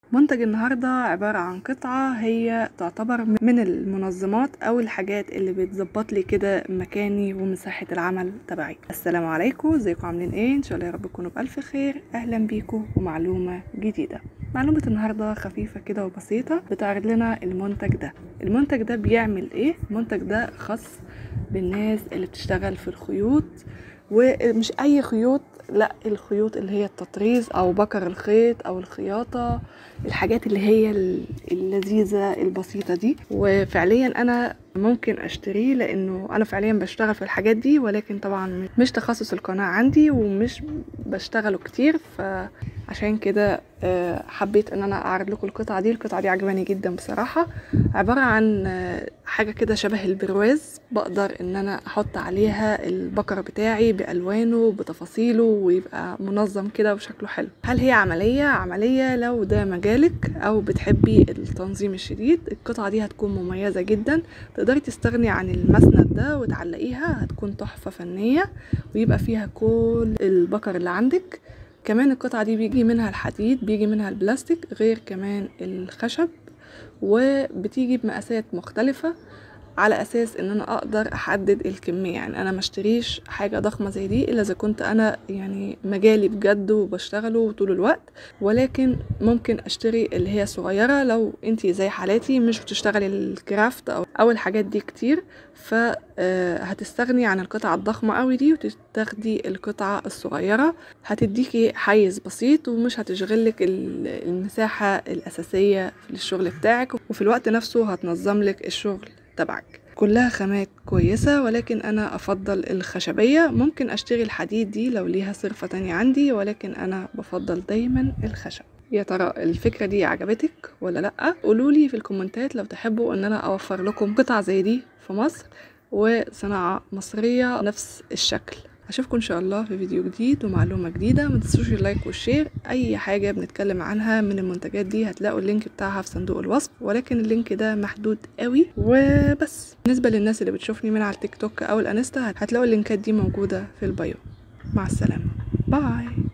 منتج النهاردة عبارة عن قطعة هي تعتبر من المنظمات أو الحاجات اللي بتظبط لي كده مكاني ومساحة العمل تبعي السلام عليكم ازيكم عاملين ايه ان شاء الله يا رب تكونوا بألف خير أهلا بيكم ومعلومة جديدة معلومة النهاردة خفيفة كده وبسيطة بتعرض لنا المنتج ده المنتج ده بيعمل ايه المنتج ده خاص بالناس اللي بتشتغل في الخيوط ومش اي خيوط لا الخيوط اللي هي التطريز او بكر الخيط او الخياطة الحاجات اللي هي اللذيذة البسيطة دي وفعليا انا ممكن اشتريه لانه انا فعليا بشتغل في الحاجات دي ولكن طبعا مش تخصص القناة عندي ومش بشتغله كتير فعشان كده حبيت ان انا اعرض لكم القطعة دي القطعة دي عجباني جدا بصراحة عبارة عن حاجة كده شبه البرواز بقدر ان انا احط عليها البكر بتاعي بالوانه بتفاصيله ويبقى منظم كده وشكله حلو هل هي عملية عملية لو ده مجالك او بتحبي التنظيم الشديد القطعة دي هتكون مميزة جدا تقدري تستغني عن المسند ده وتعلقيها هتكون تحفة فنية ويبقى فيها كل البكر اللي عندك كمان القطعة دي بيجي منها الحديد بيجي منها البلاستيك غير كمان الخشب وبتيجي بمقاسات مختلفة على اساس ان انا اقدر احدد الكميه يعني انا مشتريش حاجه ضخمه زي دي الا اذا كنت انا يعني مجالي بجد وبشتغله طول الوقت ولكن ممكن اشتري اللي هي صغيره لو انتي زي حالاتي مش بتشتغلي الكرافت او او الحاجات دي كتير فهتستغني عن القطعه الضخمه قوي دي وتاخدي القطعه الصغيره هتديكي حيز بسيط ومش هتشغلك المساحه الاساسيه للشغل بتاعك وفي الوقت نفسه هتنظم لك الشغل تبعك كلها خامات كويسة ولكن أنا أفضل الخشبية ممكن أشتري الحديد دي لو ليها صرفة تانية عندي ولكن أنا بفضل دايما الخشب يا ترى الفكرة دي عجبتك ولا لأ قولولي في الكومنتات لو تحبوا أن أنا أوفر لكم قطع زي دي في مصر وصناعة مصرية نفس الشكل اشوفكم ان شاء الله في فيديو جديد ومعلومة جديدة ما تنسوش اللايك والشير اي حاجة بنتكلم عنها من المنتجات دي هتلاقوا اللينك بتاعها في صندوق الوصف ولكن اللينك ده محدود قوي وبس بالنسبة للناس اللي بتشوفني من على التيك توك او الانستا هتلاقوا اللينكات دي موجودة في البايو مع السلامة باي